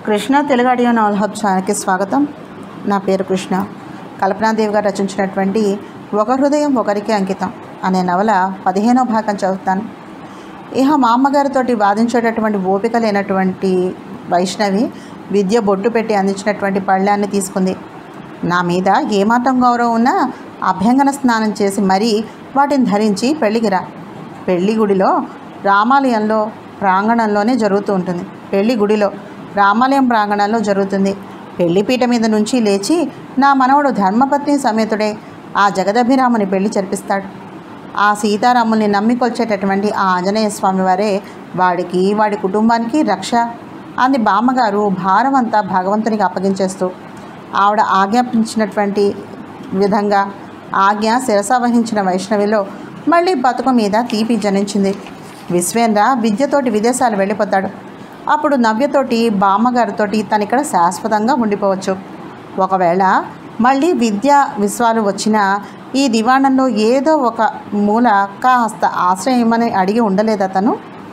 Krishna Telugu audio novel hub ఛానల్కి స్వాగతం నా పేరు కృష్ణ కల్పనాదేవి గారు రచించినటువంటి ఒక హృదయం ఒకరికి అంకితం అనే నవల పదిహేనో భాగం చదువుతాను ఇహ మా అమ్మగారితోటి వాదించేటటువంటి ఓపిక లేనటువంటి వైష్ణవి విద్య బొట్టు పెట్టి అందించినటువంటి పళ్ళాన్ని తీసుకుంది నా మీద ఏమాత్రం గౌరవం ఉన్నా అభ్యంగన స్నానం చేసి మరీ వాటిని ధరించి పెళ్ళికి రా పెళ్లి గుడిలో రామాలయంలో ప్రాంగణంలోనే జరుగుతూ ఉంటుంది పెళ్లి గుడిలో రామాలయం ప్రాంగణంలో జరుగుతుంది పెళ్లిపీట మీద నుంచి లేచి నా మనవడు ధర్మపత్ని సమేతుడే ఆ జగదభిరాముని పెళ్లి జరిపిస్తాడు ఆ సీతారాముల్ని నమ్మి కొల్చేటటువంటి ఆ ఆంజనేయ స్వామి వారే వాడికి వాడి కుటుంబానికి రక్ష అంది బామ్మగారు భారం అంతా భగవంతునికి అప్పగించేస్తూ ఆవిడ ఆజ్ఞాపించినటువంటి విధంగా ఆజ్ఞ శిరస వహించిన వైష్ణవిలో మళ్ళీ బతుకు మీద తీపి జనించింది విశ్వేంద్ర విద్యతోటి విదేశాలు వెళ్ళిపోతాడు అప్పుడు నవ్యతోటి బామ్మగారితోటి తను ఇక్కడ శాశ్వతంగా ఉండిపోవచ్చు ఒకవేళ మళ్ళీ విద్యా విశ్వాలు వచ్చినా ఈ దివాణంలో ఏదో ఒక మూల కాస్త ఆశ్రయమని అడిగి ఉండలేదు అతను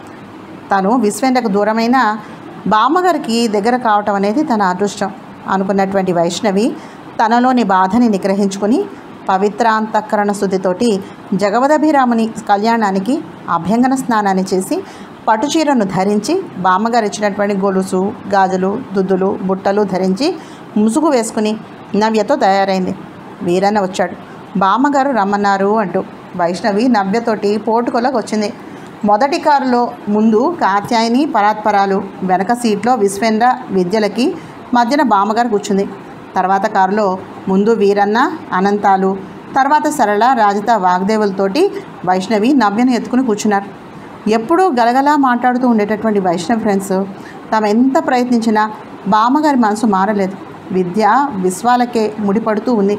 తను విశ్వేంద్రకు దూరమైన బామ్మగారికి దగ్గర కావటం అనేది తన అదృష్టం అనుకున్నటువంటి వైష్ణవి తనలోని బాధని నిగ్రహించుకుని పవిత్రాంతఃకరణ శుద్ధితోటి జగవదభిరాముని కళ్యాణానికి అభ్యంగన స్నానాన్ని చేసి పట్టుచీరను ధరించి బామ్మగారు ఇచ్చినటువంటి గొలుసు గాజులు దుద్దులు బుట్టలు ధరించి ముసుగు వేసుకుని నవ్యతో తయారైంది వీరన్న వచ్చాడు బామ్మగారు రమ్మన్నారు అంటూ వైష్ణవి నవ్యతోటి పోటుకొలకు వచ్చింది మొదటి కారులో ముందు కాత్యాయని పరాత్పరాలు వెనక సీట్లో విశ్వేంద్ర విద్యలకి మధ్యన బామ్మగారు కూర్చుంది తర్వాత కారులో ముందు వీరన్న అనంతాలు తర్వాత సరళ రాజిత వాగ్దేవులతోటి వైష్ణవి నవ్యను ఎత్తుకుని కూర్చున్నారు ఎప్పుడూ గలగలా మాట్లాడుతూ ఉండేటటువంటి వైష్ణవ్ ఫ్రెండ్స్ తాము ఎంత ప్రయత్నించినా బామ్మగారి మనసు మారలేదు విద్య విశ్వాలకే ముడిపడుతూ ఉంది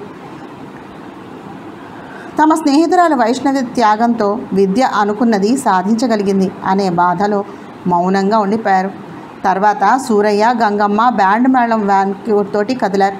తమ స్నేహితురాలు వైష్ణవి త్యాగంతో విద్య అనుకున్నది సాధించగలిగింది అనే బాధలో మౌనంగా ఉండిపోయారు తర్వాత సూరయ్య గంగమ్మ బ్యాండ్ మేళం వ్యాన్ తోటి కదిలారు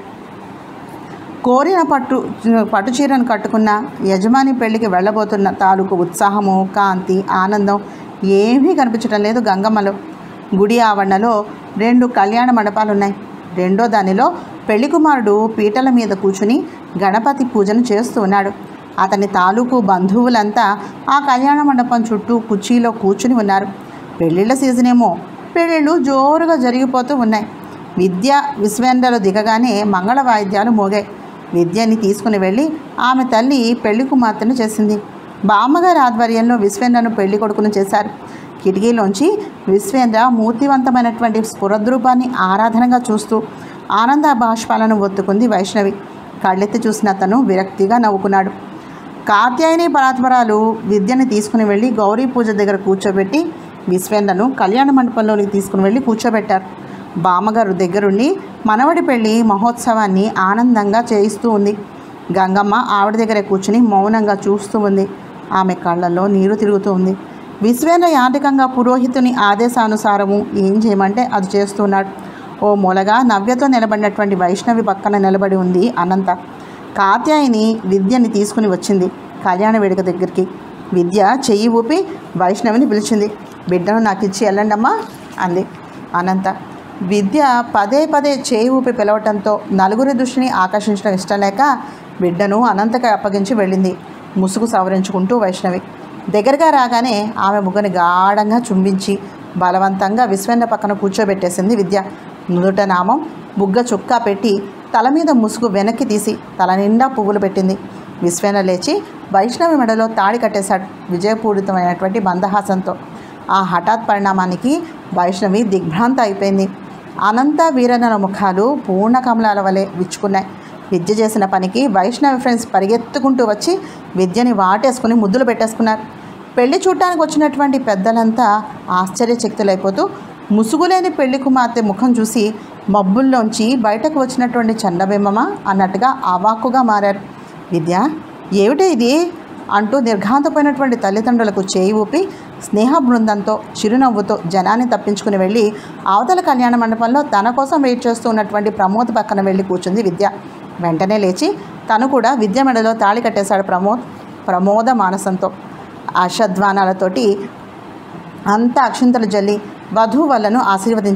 కోరిన పట్టు పట్టు చీరను కట్టుకున్న యజమాని పెళ్లికి వెళ్ళబోతున్న తాలూకు ఉత్సాహము కాంతి ఆనందం ఏమీ కనిపించడం లేదు గంగమ్మలో గుడి ఆవరణలో రెండు కళ్యాణ మండపాలు ఉన్నాయి రెండో దానిలో పెళ్లి కుమారుడు పీటల మీద కూర్చుని గణపతి పూజను చేస్తూ ఉన్నాడు అతని తాలూకు బంధువులంతా ఆ కళ్యాణ మండపం చుట్టూ కుర్చీలో కూర్చుని ఉన్నారు పెళ్ళిళ్ళ సీజన్ ఏమో పెళ్ళిళ్ళు జోరుగా జరిగిపోతూ ఉన్నాయి విద్య విశ్వేంద్రలు దిగగానే మంగళ వాయిద్యాలు మోగాయి విద్యని తీసుకుని వెళ్ళి ఆమె తల్లి పెళ్లి కుమార్తెను చేసింది బామ్మగారి ఆధ్వర్యంలో విశ్వేంద్రను పెళ్లి కొడుకును చేశారు కిటికీలోంచి విశ్వేంద్ర మూర్తివంతమైనటువంటి స్ఫురద్రూపాన్ని ఆరాధనగా చూస్తూ ఆనంద బాష్పాలను ఒత్తుకుంది వైష్ణవి కళ్ళెత్తి చూసిన అతను విరక్తిగా నవ్వుకున్నాడు కాత్యాయని పరాత్మరాలు విద్యని తీసుకుని వెళ్ళి గౌరీ పూజ దగ్గర కూర్చోబెట్టి విశ్వేంద్రను కళ్యాణ మండపంలోనికి తీసుకుని వెళ్ళి కూర్చోబెట్టారు బామ్మగారు దగ్గరుండి మనవడి పెళ్లి మహోత్సవాన్ని ఆనందంగా చేయిస్తూ ఉంది గంగమ్మ ఆవిడ దగ్గర కూర్చుని మౌనంగా చూస్తూ ఉంది ఆమె కళ్ళల్లో నీరు తిరుగుతూ ఉంది విశ్వేంద్ర యాంత్రికంగా పురోహితుని ఆదేశానుసారము ఏం చేయమంటే అది చేస్తున్నాడు ఓ మూలగా నవ్యతో నిలబడినటువంటి వైష్ణవి పక్కన నిలబడి ఉంది అనంత కాత్యాయిని విద్యని తీసుకుని వచ్చింది కళ్యాణ వేడుక దగ్గరికి విద్య చెయ్యి ఊపి వైష్ణవిని పిలిచింది బిడ్డను నాకు ఇచ్చి వెళ్ళండమ్మా అంది అనంత విద్య పదే పదే చేయి ఊపి పిలవటంతో నలుగురి దృష్టిని ఆకర్షించడం ఇష్టం లేక బిడ్డను అనంతకి అప్పగించి వెళ్ళింది ముసుగు సవరించుకుంటూ వైష్ణవి దగ్గరగా రాగానే ఆమె ముగ్గుని గాఢంగా చుంబించి బలవంతంగా విశ్వేంద్ర పక్కన కూర్చోబెట్టేసింది విద్య నుదుట నామం బుగ్గ చుక్కా పెట్టి తల మీద ముసుగు వెనక్కి తీసి తల నిండా పువ్వులు పెట్టింది విశ్వేంద్ర లేచి వైష్ణవి మెడలో తాడి కట్టేశాడు విజయపూరితమైనటువంటి మందహాసంతో ఆ హఠాత్ పరిణామానికి వైష్ణవి దిగ్భ్రాంత అయిపోయింది అనంత వీరన్నల ముఖాలు పూర్ణ కమలాల వలె విచ్చుకున్నాయి విద్య చేసిన పనికి వైష్ణవి ఫ్రెండ్స్ పరిగెత్తుకుంటూ వచ్చి విద్యని వాటేసుకుని ముద్దులు పెట్టేసుకున్నారు పెళ్లి చూడటానికి వచ్చినటువంటి పెద్దలంతా ఆశ్చర్యచకితులైపోతూ ముసుగులేని పెళ్లి కుమార్తె ముఖం చూసి మబ్బుల్లోంచి బయటకు వచ్చినటువంటి చండబింబమా అన్నట్టుగా అవాక్కుగా మారారు విద్య ఏమిటి ఇది అంటూ నిర్ఘాంతపోయినటువంటి తల్లిదండ్రులకు చేయి ఊపి స్నేహ బృందంతో చిరునవ్వుతో జనాన్ని తప్పించుకుని వెళ్ళి అవతల కళ్యాణ మండపంలో తన కోసం వెయిట్ చేస్తూ ఉన్నటువంటి ప్రమోద్ పక్కన వెళ్ళి కూర్చుంది విద్య వెంటనే లేచి తను కూడా విద్య మెడలో తాళి కట్టేశాడు ప్రమోద్ ప్రమోద మానసంతో అషధ్వానాలతోటి అంతా అక్షింతలు జల్లి వధూవలను ఆశీర్వదించారు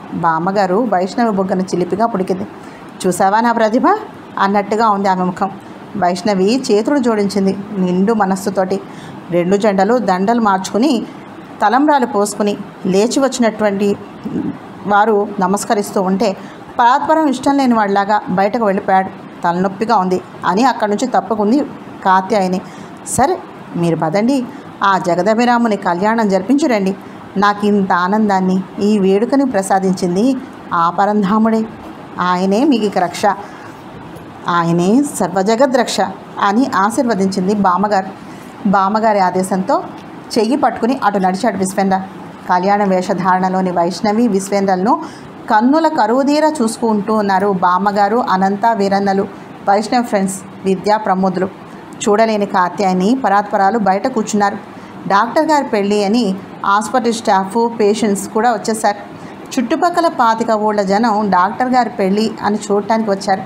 బామ్మగారు వైష్ణవి బొగ్గను చిలిపిగా పుడికింది చూసావా నా ప్రతిభ అన్నట్టుగా ఉంది ఆమె ముఖం వైష్ణవి చేతులు జోడించింది నిండు మనస్సుతోటి రెండు జెండలు దండలు మార్చుకుని తలంబ్రాలు పోసుకుని లేచి వచ్చినటువంటి వారు నమస్కరిస్తూ ఉంటే పరాత్పరం ఇష్టం లేని వాళ్ళలాగా బయటకు వెళ్ళిపోయాడు తలనొప్పిగా ఉంది అని అక్కడి నుంచి తప్పుకుంది కాత్యాయని సరే మీరు పదండి ఆ జగదభిరాముని కళ్యాణం జరిపించురండి నాకు ఇంత ఆనందాన్ని ఈ వేడుకని ప్రసాదించింది ఆ పరంధాముడే ఆయనే మీకు ఇక రక్ష ఆయనే సర్వజగద్రక్ష అని ఆశీర్వదించింది బామ్మగారు బామ్మగారి ఆదేశంతో చెయ్యి పట్టుకుని అటు నడిచాడు విశ్వేంద్ర కళ్యాణ వేషధారణలోని వైష్ణవి విశ్వేంద్రలను కన్నుల కరువుదీర చూసుకుంటూ ఉన్నారు బామ్మగారు అనంత వీరన్నలు వైష్ణవ్ ఫ్రెండ్స్ విద్యా ప్రమోదులు చూడలేని కాత్యాయని పరాత్పరాలు బయట కూర్చున్నారు డాక్టర్ గారి పెళ్ళి అని హాస్పిటల్ స్టాఫ్ పేషెంట్స్ కూడా వచ్చేసారు చుట్టుపక్కల పాతిక ఊళ్ళ జనం డాక్టర్ గారి పెళ్ళి అని చూడటానికి వచ్చారు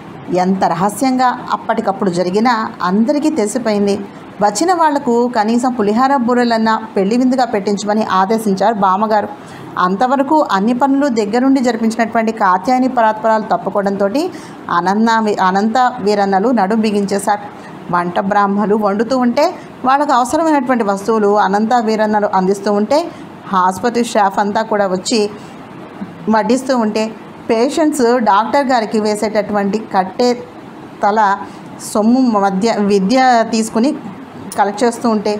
ఎంత రహస్యంగా అప్పటికప్పుడు జరిగినా అందరికీ తెలిసిపోయింది వచ్చిన వాళ్లకు కనీసం పులిహార బూరెలన్నా పెళ్లి విందుగా పెట్టించమని ఆదేశించారు బామ్మగారు అంతవరకు అన్ని పనులు దగ్గరుండి జరిపించినటువంటి కాత్యాయని పరాత్పరాలు తప్పుకోవడంతో అనంత అనంత వీరన్నలు నడుం బిగించేశారు వంట బ్రాహ్మలు వండుతూ ఉంటే వాళ్ళకు అవసరమైనటువంటి వస్తువులు అనంత వీరన్నలు అందిస్తూ ఉంటే హాస్పిటల్ స్టాఫ్ అంతా కూడా వచ్చి వడ్డిస్తూ ఉంటే పేషెంట్స్ డాక్టర్ గారికి వేసేటటువంటి కట్టే తల సొమ్ము మధ్య విద్య తీసుకుని కలెక్ట్ చేస్తూ ఉంటే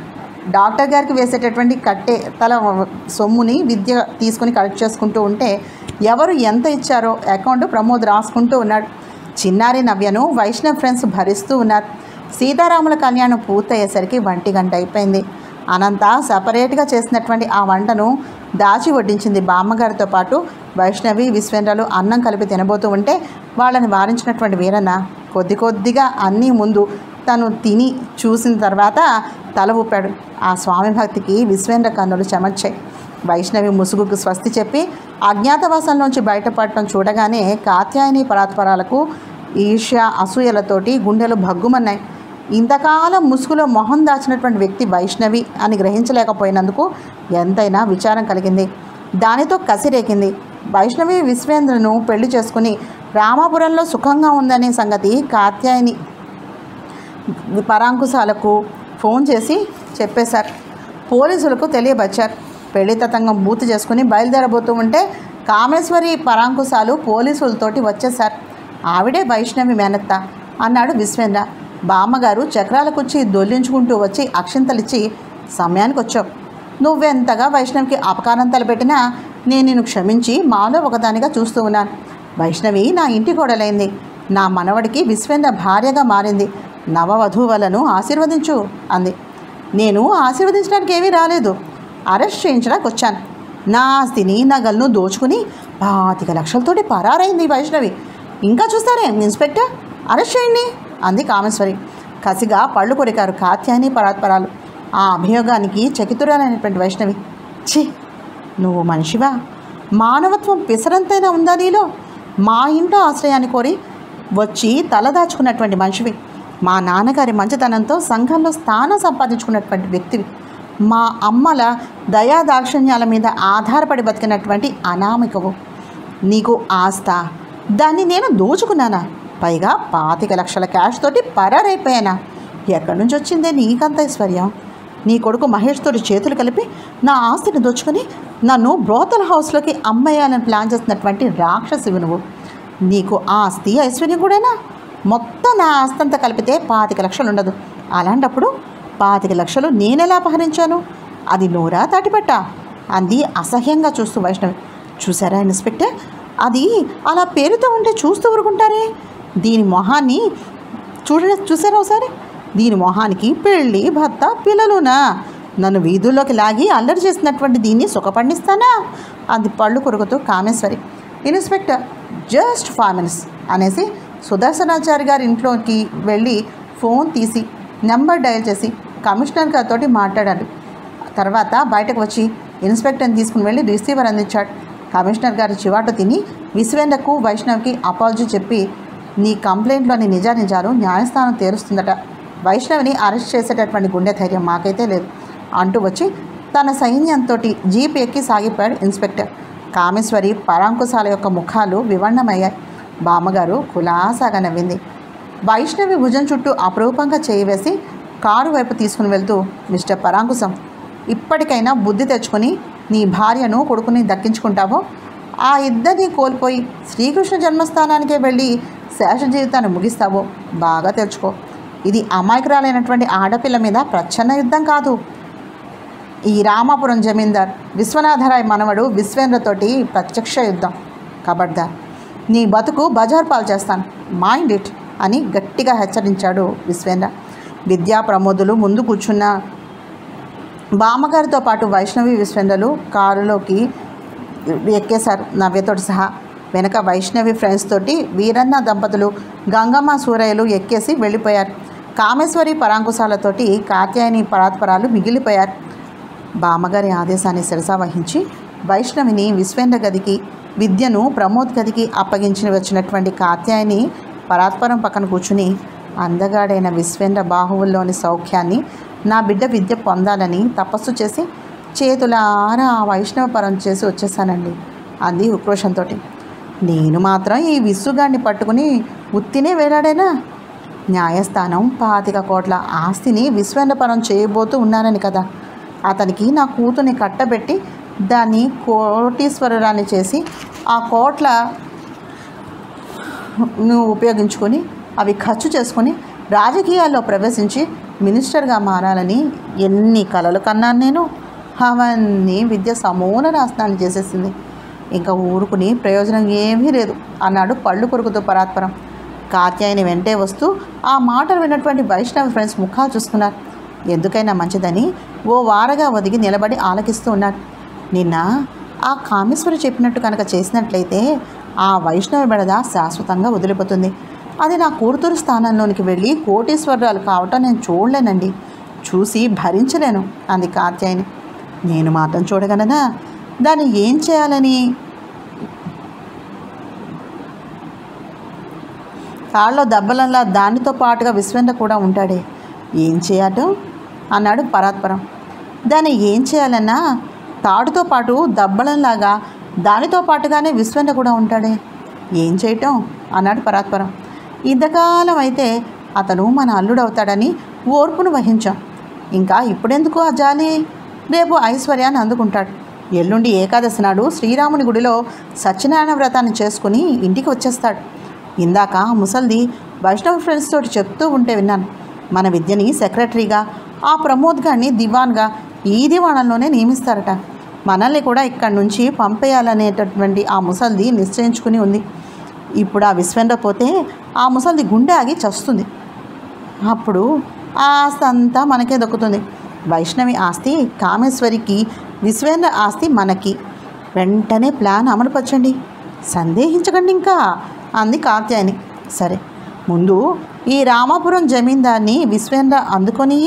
డాక్టర్ గారికి వేసేటటువంటి కట్టే తల సొమ్ముని విద్య తీసుకుని కలెక్ట్ చేసుకుంటూ ఉంటే ఎవరు ఎంత ఇచ్చారో అకౌంట్ ప్రమోద్ రాసుకుంటూ ఉన్నాడు చిన్నారి నవ్యను వైష్ణవ్ ఫ్రెండ్స్ భరిస్తూ ఉన్నారు సీతారాముల కళ్యాణం పూర్తయ్యేసరికి వంటి గంట అయిపోయింది అనంత సపరేట్గా చేసినటువంటి ఆ వంటను దాచి వడ్డించింది బామ్మగారితో పాటు వైష్ణవి విశ్వేంద్రలు అన్నం కలిపి తినబోతూ ఉంటే వాళ్ళని వారించినటువంటి వీరన్న కొద్ది కొద్దిగా అన్నీ ముందు తను తిని చూసిన తర్వాత తల ఊపాడు ఆ స్వామి భక్తికి విశ్వేంద్ర కన్నులు చెమర్చాయి వైష్ణవి ముసుగుకు స్వస్తి చెప్పి అజ్ఞాతవాసంలోంచి బయటపడటం చూడగానే కాత్యాయని పరాత్పరాలకు ఈర్ష్య అసూయలతోటి గుండెలు భగ్గుమన్నాయి ఇంతకాలం ముసుగులో మొహం దాచినటువంటి వ్యక్తి వైష్ణవి అని గ్రహించలేకపోయినందుకు ఎంతైనా విచారం కలిగింది దానితో కసిరేకింది వైష్ణవి విశ్వేంద్రను పెళ్లి చేసుకుని రామాపురంలో సుఖంగా ఉందనే సంగతి కాత్యాయని పరాంకుశాలకు ఫోన్ చేసి చెప్పేశారు పోలీసులకు తెలియబచ్చారు పెళ్లి తతంగం బూతు చేసుకుని బయలుదేరబోతూ ఉంటే కామేశ్వరి పరాంకుశాలు పోలీసులతోటి వచ్చేశారు ఆవిడే వైష్ణవి మేనత్త అన్నాడు విశ్వేంద్ర బామ్మగారు చక్రాల కుర్చీ దొల్లించుకుంటూ వచ్చి అక్షింతలిచ్చి సమయానికి వచ్చావు నువ్వెంతగా వైష్ణవికి అపకారం తలపెట్టినా నేను నిన్ను క్షమించి మాలో ఒకదానిగా చూస్తూ ఉన్నాను వైష్ణవి నా ఇంటి కోడలైంది నా మనవడికి విశ్వేంద్ర భార్యగా మారింది నవవధూవలను ఆశీర్వదించు అంది నేను ఆశీర్వదించడానికి ఏమీ రాలేదు అరెస్ట్ చేయించడానికి వచ్చాను నా ఆస్తిని నగలను దోచుకుని పాతిక లక్షలతోటి పరారైంది ఈ వైష్ణవి ఇంకా చూస్తారే ఇన్స్పెక్టర్ అరెస్ట్ చేయండి అంది కామేశ్వరి కసిగా పళ్ళు కొరికారు కాత్యాని పరాత్పరాలు ఆ అభియోగానికి చకితురాలైనటువంటి వైష్ణవి ఛీ నువ్వు మనిషివా మానవత్వం పిసరంతైనా ఉందా నీలో మా ఇంట్లో ఆశ్రయాన్ని కోరి వచ్చి తలదాచుకున్నటువంటి మనిషివి మా నాన్నగారి మంచితనంతో సంఘంలో స్థానం సంపాదించుకున్నటువంటి వ్యక్తివి మా అమ్మల దయా దాక్షిణ్యాల మీద ఆధారపడి బతికినటువంటి అనామికవు నీకు ఆస్త దాన్ని నేను దోచుకున్నానా పైగా పాతిక లక్షల క్యాష్ తోటి పరారైపోయానా ఎక్కడి నుంచి వచ్చిందే నీకంత ఐశ్వర్యం నీ కొడుకు మహేష్ తోటి చేతులు కలిపి నా ఆస్తిని దోచుకొని నన్ను బ్రోతల్ హౌస్లోకి అమ్మేయాలని ప్లాన్ చేసినటువంటి రాక్షసివి నువ్వు నీకు ఆస్తి ఐశ్వర్యం కూడానా మొత్తం నా ఆస్తి అంతా కలిపితే పాతిక లక్షలు ఉండదు అలాంటప్పుడు పాతిక లక్షలు నేనెలా అపహరించాను అది నోరా తాటిపట్టా అంది అసహ్యంగా చూస్తూ వైష్ణవి చూసారా ఇన్స్పెక్టర్ అది అలా పేరుతో ఉంటే చూస్తూ ఊరుకుంటారే దీని మొహాన్ని చూడ చూసారా ఒకసారి దీని మొహానికి పెళ్ళి భర్త పిల్లలునా నన్ను వీధుల్లోకి లాగి అల్లరి చేసినటువంటి దీన్ని సుఖపడిస్తానా అది పళ్ళు కొరుకుతూ Kameswari inspector just five minutes అనేసి సుదర్శనాచారి గారి ఇంట్లోకి వెళ్ళి ఫోన్ తీసి నెంబర్ డయల్ చేసి కమిషనర్ గారితో మాట్లాడాడు తర్వాత బయటకు వచ్చి ఇన్స్పెక్టర్ని తీసుకుని వెళ్ళి రిసీవర్ అందించాడు కమిషనర్ గారి చివాటు తిని విశ్వేంద్రకు వైష్ణవ్కి అపాలజీ చెప్పి నీ కంప్లైంట్లోని నిజానిజాలు న్యాయస్థానం తేరుస్తుందట వైష్ణవిని అరెస్ట్ చేసేటటువంటి గుండె ధైర్యం మాకైతే లేదు అంటూ వచ్చి తన సైన్యంతో జీప్ ఎక్కి సాగిపోయాడు ఇన్స్పెక్టర్ కామేశ్వరి పరాంకుశాల యొక్క ముఖాలు వివన్నమయ్యాయి బామ్మగారు కులాసాగా నవ్వింది వైష్ణవి భుజం చుట్టూ అపురూపంగా చేయి వేసి కారు వైపు తీసుకుని వెళ్తూ మిస్టర్ పరాంకుశం ఇప్పటికైనా బుద్ధి తెచ్చుకొని నీ భార్యను కొడుకుని దక్కించుకుంటావో ఆ ఇద్దరిని కోల్పోయి శ్రీకృష్ణ జన్మస్థానానికే వెళ్ళి శేష జీవితాన్ని ముగిస్తావో బాగా తెచ్చుకో ఇది అమాయకురాలైనటువంటి ఆడపిల్ల మీద ప్రచ్ఛన్న యుద్ధం కాదు ఈ రామాపురం జమీందార్ విశ్వనాథరాయ్ మనవడు విశ్వేంద్రతోటి ప్రత్యక్ష యుద్ధం కబడ్దార్ నీ బతుకు బజార్ పాలు చేస్తాను మైండ్ ఇట్ అని గట్టిగా హెచ్చరించాడు విశ్వేంద్ర విద్యా ప్రమోదులు ముందు కూర్చున్న బామ్మగారితో పాటు వైష్ణవి విశ్వేంద్రలు కారులోకి ఎక్కేశారు నవ్యతోటి సహా వెనక వైష్ణవి ఫ్రెండ్స్ తోటి వీరన్న దంపతులు గంగమ్మ సూరయ్యలు ఎక్కేసి వెళ్ళిపోయారు కామేశ్వరి పరాంకుశాలతోటి కాత్యాయని పరాత్పరాలు మిగిలిపోయారు బామ్మగారి ఆదేశాన్ని శిరసా వహించి వైష్ణవిని విశ్వేంద్ర గదికి విద్యను ప్రమోద్ గదికి అప్పగించి వచ్చినటువంటి కాత్యాయని పరాత్పరం పక్కన కూర్చుని అందగాడైన విశ్వేంద్ర బాహువుల్లోని సౌఖ్యాన్ని నా బిడ్డ విద్య పొందాలని తపస్సు చేసి చేతులారా ఆ వైష్ణవ పరం చేసి వచ్చేసానండి అంది ఉక్రోషంతో నేను మాత్రం ఈ విసుగాన్ని పట్టుకుని ఉత్తినే వేలాడేనా న్యాయస్థానం పాతిక కోట్ల ఆస్తిని విశ్వేంద్రపరం చేయబోతూ ఉన్నానని కదా అతనికి నా కూతుర్ని కట్టబెట్టి దాన్ని కోటీశ్వరురాన్ని చేసి ఆ కోట్ల నువ్వు ఉపయోగించుకొని అవి ఖర్చు చేసుకొని రాజకీయాల్లో ప్రవేశించి మినిస్టర్గా మారాలని ఎన్ని కలలు కన్నాను నేను అవన్నీ విద్య సమూల నాశనాన్ని చేసేసింది ఇంకా ఊరుకుని ప్రయోజనం ఏమీ లేదు అన్నాడు పళ్ళు కొరుకుతూ పరాత్పరం కాత్యాయని వెంటే వస్తూ ఆ మాటలు విన్నటువంటి వైష్ణవ ఫ్రెండ్స్ ముఖాలు చూసుకున్నారు ఎందుకైనా మంచిదని ఓ వారగా ఒదిగి నిలబడి ఆలకిస్తూ ఉన్నారు నిన్న ఆ కామేశ్వరి చెప్పినట్టు కనుక చేసినట్లయితే ఆ వైష్ణవ బెడద శాశ్వతంగా వదిలిపోతుంది అది నా కూతురు స్థానంలోనికి వెళ్ళి కోటీశ్వరాలు కావటం నేను చూడలేనండి చూసి భరించలేను అంది కాత్యాయని నేను మాత్రం చూడగలనా దాన్ని ఏం చేయాలని కాళ్ళలో దెబ్బలల్లా దానితో పాటుగా విశ్వేంద్ర కూడా ఉంటాడే ఏం చేయటం అన్నాడు పరాత్పరం దాన్ని ఏం చేయాలన్నా తాడుతో పాటు దబ్బలంలాగా దానితో పాటుగానే విశ్వేంద్ర కూడా ఉంటాడే ఏం చేయటం అన్నాడు పరాత్పరం ఇంతకాలం అయితే అతను మన అల్లుడు అవుతాడని ఓర్పును వహించాం ఇంకా ఇప్పుడెందుకు ఆ జాలి రేపు ఐశ్వర్యాన్ని అందుకుంటాడు ఎల్లుండి ఏకాదశి నాడు శ్రీరాముని గుడిలో సత్యనారాయణ వ్రతాన్ని చేసుకుని ఇంటికి వచ్చేస్తాడు ఇందాక ఆ ముసల్ది వైష్ణవ ఫ్రెండ్స్ తోటి చెప్తూ ఉంటే విన్నాను మన విద్యని సెక్రటరీగా ఆ ప్రమోద్ గారిని దివాన్గా ఈ దివాణంలోనే నియమిస్తారట మనల్ని కూడా ఇక్కడి నుంచి పంపేయాలనేటటువంటి ఆ ముసల్ది నిశ్చయించుకుని ఉంది ఇప్పుడు ఆ విశ్వేంద్ర పోతే ఆ ముసల్ది గుండె ఆగి చస్తుంది అప్పుడు ఆ ఆస్తి అంతా మనకే దక్కుతుంది వైష్ణవి ఆస్తి కామేశ్వరికి విశ్వేంద్ర ఆస్తి మనకి వెంటనే ప్లాన్ అమలుపరచండి సందేహించకండి ఇంకా అంది కాత్యాయని సరే ముందు ఈ రామాపురం జమీందార్ని విశ్వేంద్ర అందుకొని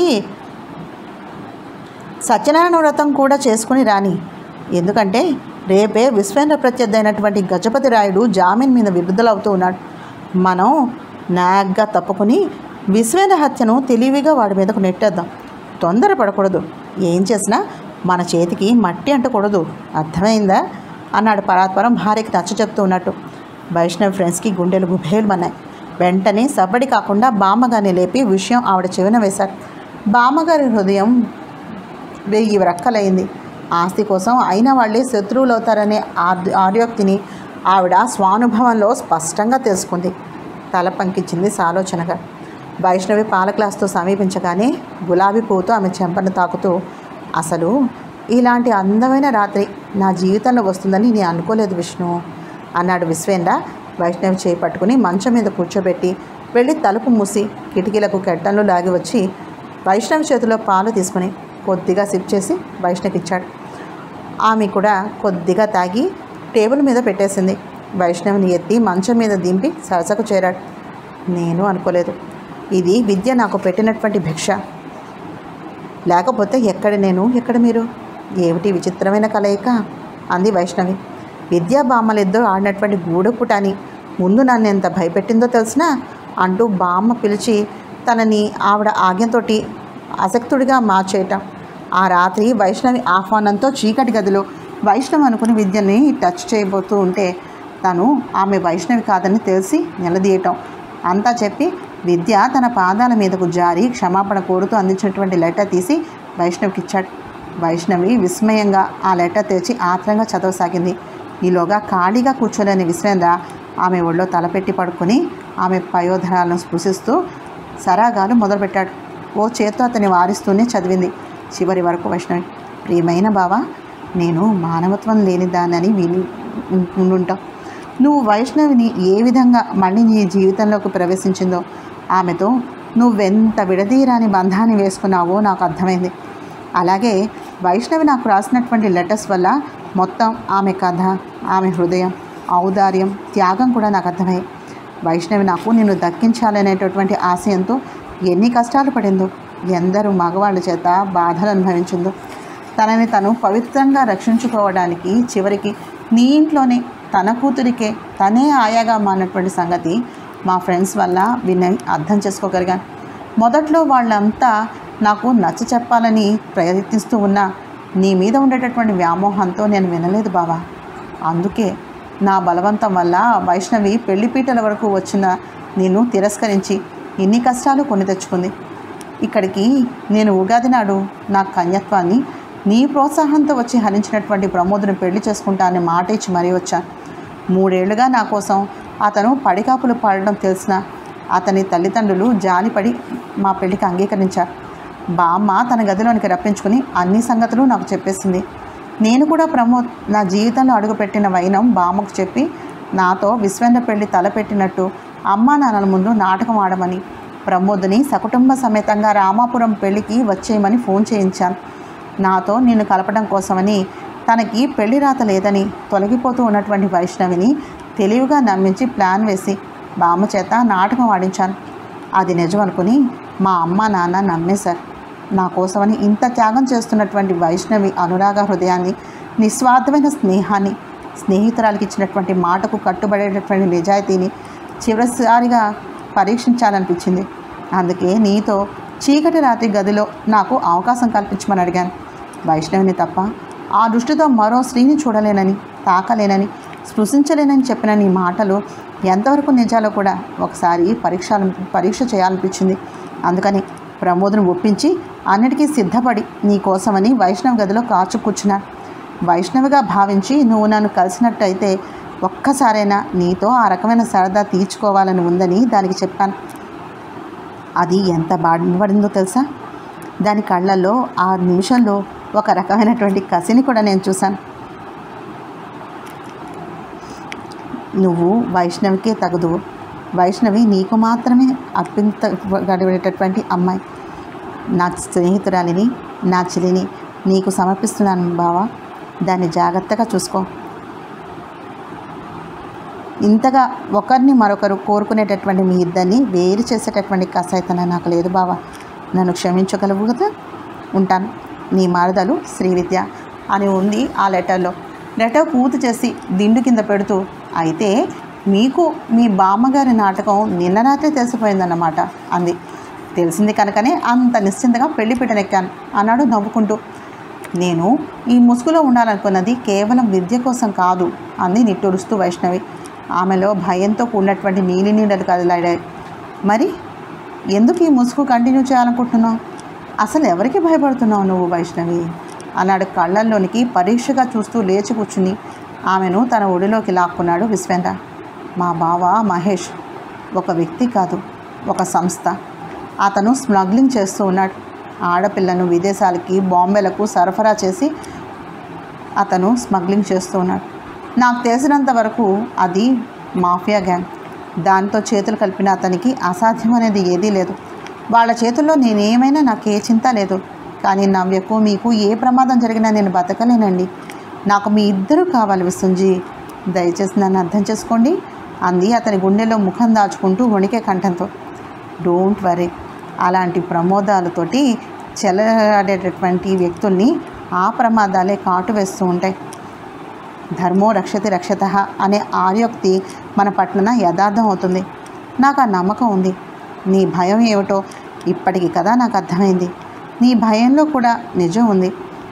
సత్యనారాయణ వ్రతం కూడా చేసుకుని రాని ఎందుకంటే రేపే విశ్వేంద్ర ప్రత్యర్థి అయినటువంటి గజపతి రాయుడు జామీన్ మీద విడుదలవుతూ ఉన్నాడు మనం నాగ్గా తప్పుకొని విశ్వేంద్ర హత్యను తెలివిగా వాడి మీదకు నెట్టేద్దాం తొందరపడకూడదు ఏం చేసినా మన చేతికి మట్టి అంటకూడదు అర్థమైందా అన్నాడు పరాత్పరం భార్యకి నచ్చ చెప్తూ ఉన్నట్టు వైష్ణవ్ ఫ్రెండ్స్కి గుండెలు గుబేలుమన్నాయి వెంటనే సబ్బడి కాకుండా బామ్మగారిని లేపి విషయం ఆవిడ చెవిన వేశారు బామ్మగారి హృదయం వెయ్యి రక్కలైంది ఆస్తి కోసం అయిన వాళ్ళే శత్రువులు అవుతారనే ఆర్- ఆర్యోక్తిని ఆవిడ స్వానుభవంలో స్పష్టంగా తెలుసుకుంది తల పంకించింది సాలోచనగా వైష్ణవి పాల గ్లాస్తో సమీపించగానే గులాబీ పువ్వుతో ఆమె చెంపను తాకుతూ అసలు ఇలాంటి అందమైన రాత్రి నా జీవితంలో వస్తుందని నేను అనుకోలేదు విష్ణు అన్నాడు విశ్వేంద్ర వైష్ణవి చేయి పట్టుకుని మంచం మీద కూర్చోబెట్టి వెళ్ళి తలుపు మూసి కిటికీలకు కెట్టంలో లాగి వచ్చి వైష్ణవి చేతిలో పాలు తీసుకుని కొద్దిగా సిప్ చేసి వైష్ణవికి ఇచ్చాడు ఆమె కూడా కొద్దిగా తాగి టేబుల్ మీద పెట్టేసింది వైష్ణవిని ఎత్తి మంచం మీద దింపి సరసకు చేరాడు నేను అనుకోలేదు ఇది విద్య నాకు పెట్టినటువంటి భిక్ష లేకపోతే ఎక్కడ నేను ఎక్కడ మీరు ఏమిటి విచిత్రమైన కలయిక అంది వైష్ణవి విద్యా బామ్మలిద్దరూ ఆడినటువంటి గూడుపుటాని ముందు నన్ను ఎంత భయపెట్టిందో తెలిసినా అంటూ బామ్మ పిలిచి తనని ఆవిడ ఆజ్ఞతోటి అసక్తుడిగా మార్చేయటం ఆ రాత్రి వైష్ణవి ఆహ్వానంతో చీకటి గదిలో వైష్ణవ్ అనుకుని విద్యని టచ్ చేయబోతూ ఉంటే తను ఆమె వైష్ణవి కాదని తెలిసి నిలదీయటం అంతా చెప్పి విద్య తన పాదాల మీదకు జారి క్షమాపణ కోరుతూ అందించినటువంటి లెటర్ తీసి వైష్ణవ్కి ఇచ్చాడు వైష్ణవి విస్మయంగా ఆ లెటర్ తెచ్చి ఆత్రంగా చదవసాగింది ఈలోగా ఖాళీగా కూర్చోలేని విశ్వేంద్ర ఆమె ఒళ్ళో తలపెట్టి పడుకొని ఆమె పయోధరాలను స్పృశిస్తూ సరాగాలు మొదలుపెట్టాడు ఓ చేత్తో అతన్ని వారిస్తూనే చదివింది చివరి వరకు వైష్ణవి ప్రియమైన బావా నేను మానవత్వం లేని దానని విని ఉండుంటాం నువ్వు వైష్ణవిని ఏ విధంగా మళ్ళీ నీ జీవితంలోకి ప్రవేశించిందో ఆమెతో నువ్వెంత విడదీయరాని బంధాన్ని వేసుకున్నావో నాకు అర్థమైంది అలాగే వైష్ణవి నాకు రాసినటువంటి లెటర్స్ వల్ల మొత్తం ఆమె కథ ఆమె హృదయం ఔదార్యం త్యాగం కూడా నాకు అర్థమయ్యాయి వైష్ణవి నాకు నిన్ను దక్కించాలనేటటువంటి ఆశయంతో ఎన్ని కష్టాలు పడిందో ఎందరూ మగవాళ్ళ చేత బాధలు అనుభవించిందో తనని తను పవిత్రంగా రక్షించుకోవడానికి చివరికి నీ ఇంట్లోనే తన కూతురికే తనే ఆయాగా మారినటువంటి సంగతి మా ఫ్రెండ్స్ వల్ల విన్నవి అర్థం చేసుకోగలిగాను మొదట్లో వాళ్ళంతా నాకు నచ్చ చెప్పాలని ప్రయత్నిస్తూ ఉన్నా నీ మీద ఉండేటటువంటి వ్యామోహంతో నేను వినలేదు బావా అందుకే నా బలవంతం వల్ల వైష్ణవి పెళ్లిపీటల వరకు వచ్చిన నిన్ను తిరస్కరించి ఇన్ని కష్టాలు కొని తెచ్చుకుంది ఇక్కడికి నేను ఉగాది నాడు నా కన్యత్వాన్ని నీ ప్రోత్సాహంతో వచ్చి హరించినటువంటి ప్రమోదుని పెళ్లి చేసుకుంటా అని మాట ఇచ్చి మరీ వచ్చాను మూడేళ్లుగా నా కోసం అతను పడికాపులు పాడడం తెలిసిన అతని తల్లిదండ్రులు జాలిపడి మా పెళ్లికి అంగీకరించారు బామ్మ తన గదిలోనికి రప్పించుకుని అన్ని సంగతులు నాకు చెప్పేసింది నేను కూడా ప్రమోద్ నా జీవితంలో అడుగుపెట్టిన వైనం బామ్మకు చెప్పి నాతో విశ్వేంద్ర పెళ్లి తలపెట్టినట్టు అమ్మా నాన్నల ముందు నాటకం ఆడమని ప్రమోద్ని సకుటుంబ సమేతంగా రామాపురం పెళ్లికి వచ్చేయమని ఫోన్ చేయించాను నాతో నిన్ను కలపడం కోసమని తనకి పెళ్లి రాత లేదని తొలగిపోతూ ఉన్నటువంటి వైష్ణవిని తెలివిగా నమ్మించి ప్లాన్ వేసి బామ్మ చేత నాటకం ఆడించాను అది నిజం అనుకుని మా అమ్మ నాన్న నమ్మేశారు నా కోసమని ఇంత త్యాగం చేస్తున్నటువంటి వైష్ణవి అనురాగ హృదయాన్ని నిస్వార్థమైన స్నేహాన్ని స్నేహితురాలకి ఇచ్చినటువంటి మాటకు కట్టుబడేటటువంటి నిజాయితీని చివరిసారిగా పరీక్షించాలనిపించింది అందుకే నీతో చీకటి రాత్రి గదిలో నాకు అవకాశం కల్పించమని అడిగాను వైష్ణవిని తప్ప ఆ దృష్టితో మరో స్త్రీని చూడలేనని తాకలేనని స్పృశించలేనని చెప్పిన నీ మాటలు ఎంతవరకు నిజాలో కూడా ఒకసారి పరీక్ష పరీక్ష చేయాలనిపించింది అందుకని ప్రమోద్ను ఒప్పించి అన్నిటికీ సిద్ధపడి నీ కోసమని వైష్ణవ్ గదిలో కాచు కూర్చున్నాను వైష్ణవిగా భావించి నువ్వు నన్ను కలిసినట్టయితే ఒక్కసారైనా నీతో ఆ రకమైన సరదా తీర్చుకోవాలని ఉందని దానికి చెప్పాను అది ఎంత బాధపడిందో తెలుసా దాని కళ్ళల్లో ఆ నిమిషంలో ఒక రకమైనటువంటి కసిని కూడా నేను చూశాను నువ్వు వైష్ణవికే తగదు వైష్ణవి నీకు మాత్రమే అర్పించగలిగేటటువంటి అమ్మాయి నా స్నేహితురాలిని నా చెల్లిని నీకు సమర్పిస్తున్నాను బావా దాన్ని జాగ్రత్తగా చూసుకో ఇంతగా ఒకరిని మరొకరు కోరుకునేటటువంటి మీ ఇద్దరిని వేరు చేసేటటువంటి కసాయితనం నాకు లేదు బావా నన్ను క్షమించగలవు కదా ఉంటాను నీ మారదలు శ్రీవిద్య అని ఉంది ఆ లెటర్లో లెటర్ పూర్తి చేసి దిండు కింద పెడుతూ అయితే మీకు మీ బామ్మగారి నాటకం నిన్న రాత్రి తెలిసిపోయిందన్నమాట అంది తెలిసింది కనుకనే అంత నిశ్చింతగా పెళ్లి పీటనెక్కాను అన్నాడు నవ్వుకుంటూ నేను ఈ ముసుగులో ఉండాలనుకున్నది కేవలం విద్య కోసం కాదు అంది నిట్టూరుస్తూ వైష్ణవి ఆమెలో భయంతో కూడినటువంటి నీలి నీడలు కదిలాడాయి మరి ఎందుకు ఈ ముసుగు కంటిన్యూ చేయాలనుకుంటున్నావు అసలు ఎవరికి భయపడుతున్నావు నువ్వు వైష్ణవి అన్నాడు కళ్ళల్లోనికి పరీక్షగా చూస్తూ లేచి కూర్చుని ఆమెను తన ఒడిలోకి లాక్కున్నాడు విశ్వేంద్ర మా బావ మహేష్ ఒక వ్యక్తి కాదు ఒక సంస్థ అతను స్మగ్లింగ్ చేస్తూ ఉన్నాడు ఆడపిల్లను విదేశాలకి బాంబేలకు సరఫరా చేసి అతను స్మగ్లింగ్ చేస్తూ ఉన్నాడు నాకు తెలిసినంత వరకు అది మాఫియా గ్యాంగ్ దాంతో చేతులు కలిపిన అతనికి అసాధ్యం అనేది ఏదీ లేదు వాళ్ళ చేతుల్లో నేనేమైనా నాకు ఏ చింత లేదు కానీ నవ్యకు మీకు ఏ ప్రమాదం జరిగినా నేను బతకలేనండి నాకు మీ ఇద్దరూ కావాలి విసుంజీ దయచేసి నన్ను అర్థం చేసుకోండి అంది అతని గుండెలో ముఖం దాచుకుంటూ వణికే కంఠంతో డోంట్ వరీ అలాంటి ప్రమోదాలతోటి చెలరాడేటటువంటి వ్యక్తుల్ని ఆ ప్రమాదాలే కాటు వేస్తూ ఉంటాయి ధర్మో రక్షతి రక్షత అనే ఆర్యోక్తి మన పట్లన యథార్థం అవుతుంది నాకు ఆ నమ్మకం ఉంది నీ భయం ఏమిటో ఇప్పటికి కదా నాకు అర్థమైంది నీ భయంలో కూడా నిజం ఉంది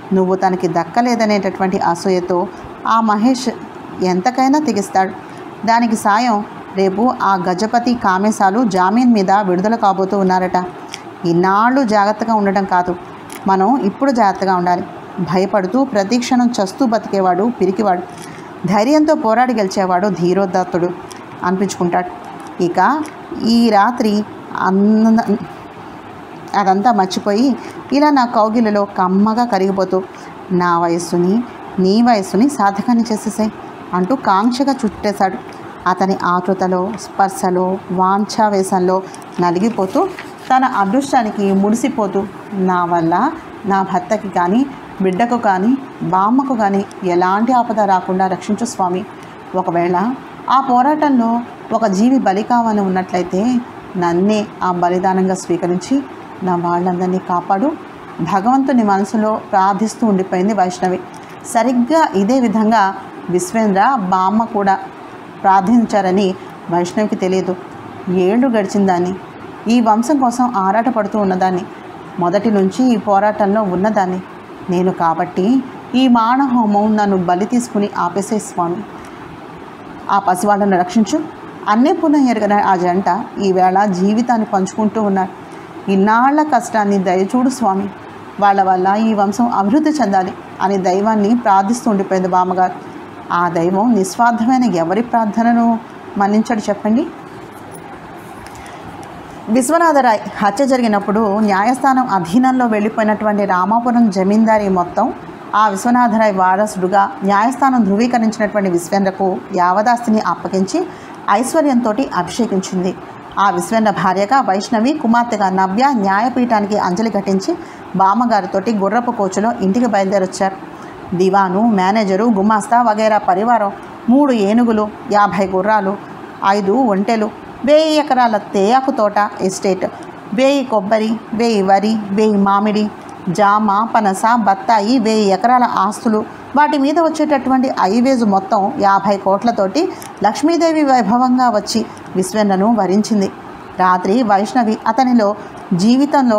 నువ్వు తనకి దక్కలేదనేటటువంటి అసూయతో ఆ మహేష్ ఎంతకైనా తెగిస్తాడు దానికి సాయం రేపు ఆ గజపతి కామేశాలు జామీన్ మీద విడుదల కాబోతూ ఉన్నారట ఇన్నాళ్ళు జాగ్రత్తగా ఉండడం కాదు మనం ఇప్పుడు జాగ్రత్తగా ఉండాలి భయపడుతూ ప్రతి క్షణం చస్తూ బతికేవాడు పిరికివాడు ధైర్యంతో పోరాడి గెలిచేవాడు ధీరోదత్తుడు అనిపించుకుంటాడు ఇక ఈ రాత్రి అన్న అదంతా మర్చిపోయి ఇలా నా కౌగిలిలో కమ్మగా కరిగిపోతూ నా వయస్సుని నీ వయస్సుని సాధకాన్ని చేసేసాయి అంటూ కాంక్షగా చుట్టేశాడు అతని ఆతృతలో స్పర్శలో వాంఛావేశంలో నలిగిపోతూ తన అదృష్టానికి ముడిసిపోతూ నా వల్ల నా భర్తకి కానీ బిడ్డకు కానీ బామ్మకు కానీ ఎలాంటి ఆపద రాకుండా రక్షించు స్వామి ఒకవేళ ఆ పోరాటంలో ఒక జీవి బలి కావాలని ఉన్నట్లయితే నన్నే ఆ బలిదానంగా స్వీకరించి నా వాళ్ళందరినీ కాపాడు భగవంతుని మనసులో ప్రార్థిస్తూ ఉండిపోయింది వైష్ణవి సరిగ్గా ఇదే విధంగా విశ్వేంద్ర బామ్మ కూడా ప్రార్థించారని వైష్ణవికి తెలియదు ఏళ్ళు గడిచిందాన్ని ఈ వంశం కోసం ఆరాట పడుతూ ఉన్నదాన్ని మొదటి నుంచి ఈ పోరాటంలో ఉన్నదాన్ని నేను కాబట్టి ఈ మానహోమం నన్ను బలి తీసుకుని ఆపేసే స్వామి ఆ పసివాళ్ళను రక్షించు అన్నే పునః ఎరగన ఆ జంట ఈవేళ జీవితాన్ని పంచుకుంటూ ఉన్నారు ఇన్నాళ్ల కష్టాన్ని దయచూడు స్వామి వాళ్ళ వల్ల ఈ వంశం అభివృద్ధి చెందాలి అని దైవాన్ని ప్రార్థిస్తూ ఉండిపోయింది బామ్మగారు ఆ దైవం నిస్వార్థమైన ఎవరి ప్రార్థనను మన్నించడు చెప్పండి విశ్వనాథరాయ్ హత్య జరిగినప్పుడు న్యాయస్థానం అధీనంలో వెళ్ళిపోయినటువంటి రామాపురం జమీందారీ మొత్తం ఆ విశ్వనాథరాయ్ వారసుడుగా న్యాయస్థానం ధృవీకరించినటువంటి విశ్వేంద్రకు యావదాస్తిని అప్పగించి ఐశ్వర్యంతో అభిషేకించింది ఆ విశ్వేంద్ర భార్యగా వైష్ణవి కుమార్తెగా నవ్య న్యాయపీఠానికి అంజలి ఘటించి బామ్మగారితోటి గుర్రపు కోచులో ఇంటికి బయలుదేరొచ్చారు దివాను మేనేజరు గుమాస్తా వగైరా పరివారం మూడు ఏనుగులు యాభై గుర్రాలు ఐదు ఒంటెలు వెయ్యి ఎకరాల తేయాకు తోట ఎస్టేట్ వెయ్యి కొబ్బరి వెయ్యి వరి వెయ్యి మామిడి జామ పనస బత్తాయి వెయ్యి ఎకరాల ఆస్తులు వాటి మీద వచ్చేటటువంటి ఐవేజు మొత్తం యాభై కోట్లతోటి లక్ష్మీదేవి వైభవంగా వచ్చి విశ్వన్నను వరించింది రాత్రి వైష్ణవి అతనిలో జీవితంలో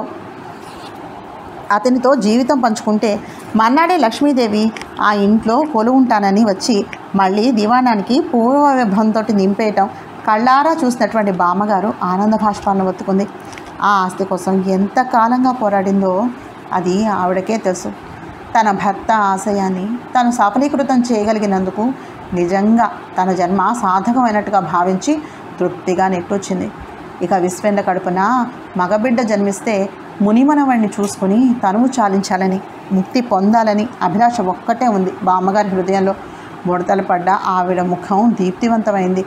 అతనితో జీవితం పంచుకుంటే మన్నాడే లక్ష్మీదేవి ఆ ఇంట్లో కొలువుంటానని వచ్చి మళ్ళీ దివాణానికి పూర్వ వైభవంతో నింపేయటం కళ్ళారా చూసినటువంటి బామ్మగారు ఆనంద భాష్పాలను ఒత్తుకుంది ఆ ఆస్తి కోసం ఎంత కాలంగా పోరాడిందో అది ఆవిడకే తెలుసు తన భర్త ఆశయాన్ని తను సఫలీకృతం చేయగలిగినందుకు నిజంగా తన జన్మ సాధకమైనట్టుగా భావించి తృప్తిగా నెట్టొచ్చింది ఇక విశ్వేంద్ర కడుపున మగబిడ్డ జన్మిస్తే మునిమనవాడిని చూసుకుని తనువు చాలించాలని ముక్తి పొందాలని అభిలాష ఒక్కటే ఉంది బామ్మగారి హృదయంలో ముడతలు పడ్డ ఆవిడ ముఖం దీప్తివంతమైంది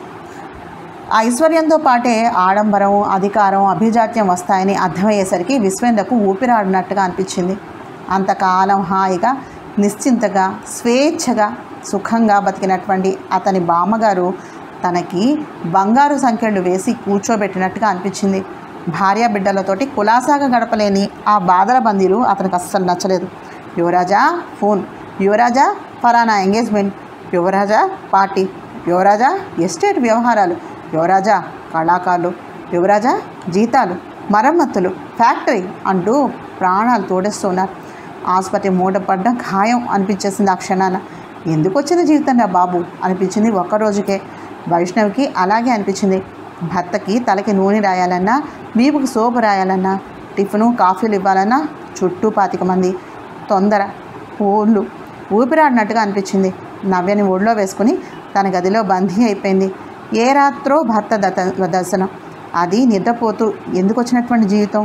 ఆ ఐశ్వర్యంతో పాటే ఆడంబరం అధికారం అభిజాత్యం వస్తాయని అర్థమయ్యేసరికి విశ్వేంద్రకు ఊపిరాడినట్టుగా అనిపించింది అంతకాలం హాయిగా నిశ్చింతగా స్వేచ్ఛగా సుఖంగా బతికినటువంటి అతని బామ్మగారు తనకి బంగారు సంఖ్యలు వేసి కూర్చోబెట్టినట్టుగా అనిపించింది భార్య బిడ్డలతోటి కులాసాగా గడపలేని ఆ బాధల బందీలు అతనికి అస్సలు నచ్చలేదు యువరాజా ఫోన్ యువరాజా ఫలానా ఎంగేజ్మెంట్ యువరాజా పార్టీ యువరాజా ఎస్టేట్ వ్యవహారాలు యువరాజా కళాకారులు యువరాజా జీతాలు మరమ్మతులు ఫ్యాక్టరీ అంటూ ప్రాణాలు తోడేస్తున్నారు ఆసుపత్రి మూటపడ్డ ఖాయం అనిపించేసింది ఆ క్షణాన ఎందుకు వచ్చిన జీవితం రా బాబు అనిపించింది ఒక్క రోజుకే వైష్ణవికి అలాగే అనిపించింది భర్తకి తలకి నూనె రాయాలన్నా వీపుకి సోపు రాయాలన్నా టిఫిను కాఫీలు ఇవ్వాలన్నా చుట్టూ పాతిక మంది తొందర ఊళ్ళు ఊపిరాడినట్టుగా అనిపించింది నవ్యని ఒళ్ళో వేసుకుని తన గదిలో బందీ అయిపోయింది ఏ రాత్రో భర్త దత దర్శనం అది నిద్రపోతూ ఎందుకు వచ్చినటువంటి జీవితం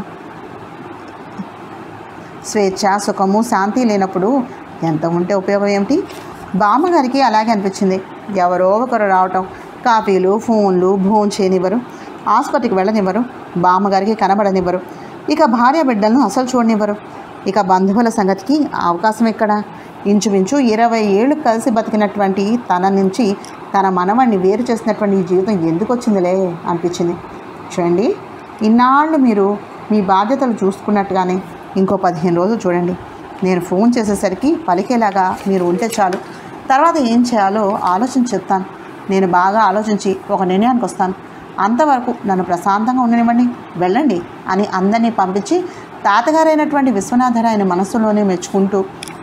స్వేచ్ఛ సుఖము శాంతి లేనప్పుడు ఎంత ఉంటే ఉపయోగం ఏమిటి బామ్మగారికి అలాగే అనిపించింది ఎవరో ఒకరు రావటం కాఫీలు ఫోన్లు భోన్ చేయనివ్వరు ఆసుపత్రికి వెళ్ళనివ్వరు బామ్మగారికి కనబడనివ్వరు ఇక భార్య బిడ్డలను అసలు చూడనివ్వరు ఇక బంధువుల సంగతికి అవకాశం ఎక్కడ ఇంచుమించు ఇరవై ఏళ్ళు కలిసి బతికినటువంటి తన నుంచి తన మనవణ్ణి వేరు చేసినటువంటి ఈ జీవితం ఎందుకు వచ్చిందిలే అనిపించింది చూడండి ఇన్నాళ్ళు మీరు మీ బాధ్యతలు చూసుకున్నట్టుగానే ఇంకో పదిహేను రోజులు చూడండి నేను ఫోన్ చేసేసరికి పలికేలాగా మీరు ఉంటే చాలు తర్వాత ఏం చేయాలో ఆలోచించి చెప్తాను నేను బాగా ఆలోచించి ఒక నిర్ణయానికి వస్తాను అంతవరకు నన్ను ప్రశాంతంగా ఉండనివ్వండి వెళ్ళండి అని అందరినీ పంపించి తాతగారైనటువంటి విశ్వనాథరాయని మనస్సులోనే మెచ్చుకుంటూ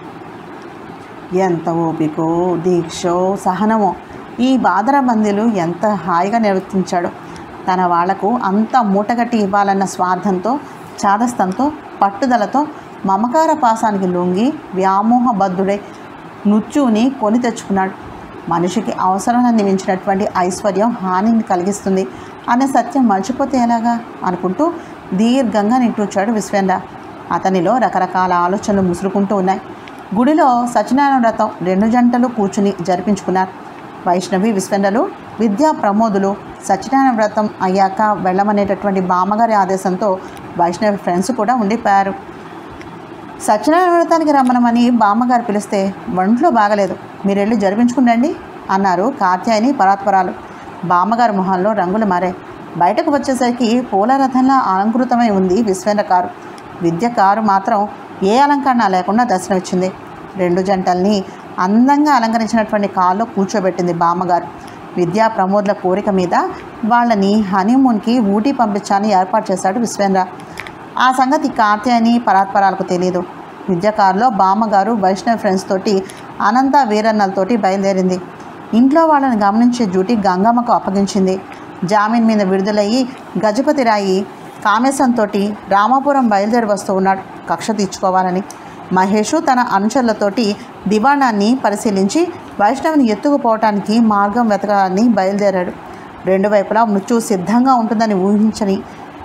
ఎంత ఓపికో దీక్షో సహనమో ఈ బాదర బందీలు ఎంత హాయిగా నిర్వర్తించాడు తన వాళ్లకు అంత మూటగట్టి ఇవ్వాలన్న స్వార్థంతో చాదస్తంతో పట్టుదలతో మమకార పాసానికి లొంగి వ్యామోహబద్ధుడై నృత్యుని కొని తెచ్చుకున్నాడు మనిషికి అవసరాన్ని మించినటువంటి ఐశ్వర్యం హానిని కలిగిస్తుంది అనే సత్యం మర్చిపోతే ఎలాగా అనుకుంటూ దీర్ఘంగా నిట్టూర్చాడు విశ్వేంద్ర అతనిలో రకరకాల ఆలోచనలు ముసురుకుంటూ ఉన్నాయి గుడిలో సత్యనారాయణ వ్రతం రెండు జంటలు కూర్చుని జరిపించుకున్నారు వైష్ణవి విశ్వేంద్రలు విద్యా ప్రమోదులు సత్యనారాయణ వ్రతం అయ్యాక వెళ్ళమనేటటువంటి బామ్మగారి ఆదేశంతో వైష్ణవి ఫ్రెండ్స్ కూడా ఉండిపోయారు సత్యనారాయణ వ్రతానికి రమ్మనమని బామ్మగారు పిలిస్తే ఒంట్లో బాగలేదు మీరు వెళ్ళి జరిపించుకుండండి అన్నారు కాత్యాయని పరాత్పరాలు బామ్మగారి మొహంలో రంగులు మారాయి బయటకు వచ్చేసరికి పూల రథంలా అలంకృతమై ఉంది విశ్వేంద్ర కారు విద్య కారు మాత్రం ఏ అలంకరణ లేకుండా దర్శనమిచ్చింది రెండు జంటల్ని అందంగా అలంకరించినటువంటి కారులో కూర్చోబెట్టింది బామ్మగారు విద్యా ప్రమోద్ల కోరిక మీద వాళ్ళని హనీమూన్కి ఊటీ పంపించాలని ఏర్పాటు చేశాడు విశ్వేంద్ర ఆ సంగతి కాత్యాయని పరాత్పరాలకు తెలియదు విద్యకారులో బామ్మగారు వైష్ణవ్ ఫ్రెండ్స్ తోటి అనంత వీరన్నలతోటి బయలుదేరింది ఇంట్లో వాళ్ళని గమనించే డ్యూటీ గంగమ్మకు అప్పగించింది జామీన్ మీద విడుదలయ్యి గజపతి రాయి కామేశంతో రామాపురం బయలుదేరి వస్తూ ఉన్నాడు కక్ష తీర్చుకోవాలని మహేషు తన అనుచరులతోటి దివాణాన్ని పరిశీలించి వైష్ణవిని ఎత్తుకుపోవటానికి మార్గం వెతకాలని బయలుదేరాడు రెండు వైపులా మృత్యు సిద్ధంగా ఉంటుందని ఊహించని